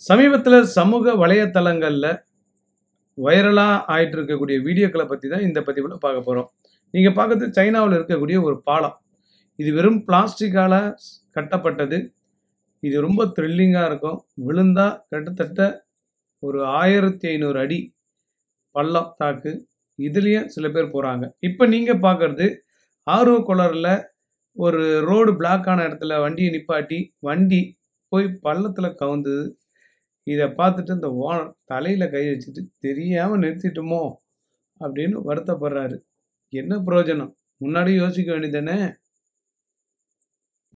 சமீபத்தில சமூக வலைத்தளங்கள்ல வைரலா ஆயிட்டு இருக்கக்கூடிய வீடியோக்கள பத்தி தான் இந்த பதிவுல பார்க்க போறோம். நீங்க பார்க்கிறது சைனாவுல இருக்கக்கூடிய ஒரு பாலம். இது வெறும் பிளாஸ்டிக்கால ஸ் கட்டப்பட்டது. இது ரொம்ப த்ரில்லிங்கா இருக்கும். விழுந்தா கிட்டத்தட்ட ஒரு 1500 அடி பள்ளம் தாக்கு. இதுலயும் சில பேர் போறாங்க. இப்ப நீங்க பார்க்கிறது ஆர்வக் கோளாறுல ஒரு ரோடு பிளாக் ஆன இடத்துல வண்டிய நிப்பாட்டி, வண்டி போய் பள்ளத்துல கவுந்தது. இத பார்த்துட்டு இந்த ஓனர் தலையில கை வச்சுட்டு, "தெரியாம நிறுத்திட்டோமோ!" அப்படின்னு வருத்தப்படுறாரு. என்ன பிரயோஜனம்? முன்னாடியே யோசிக்க வேண்டியது தானே!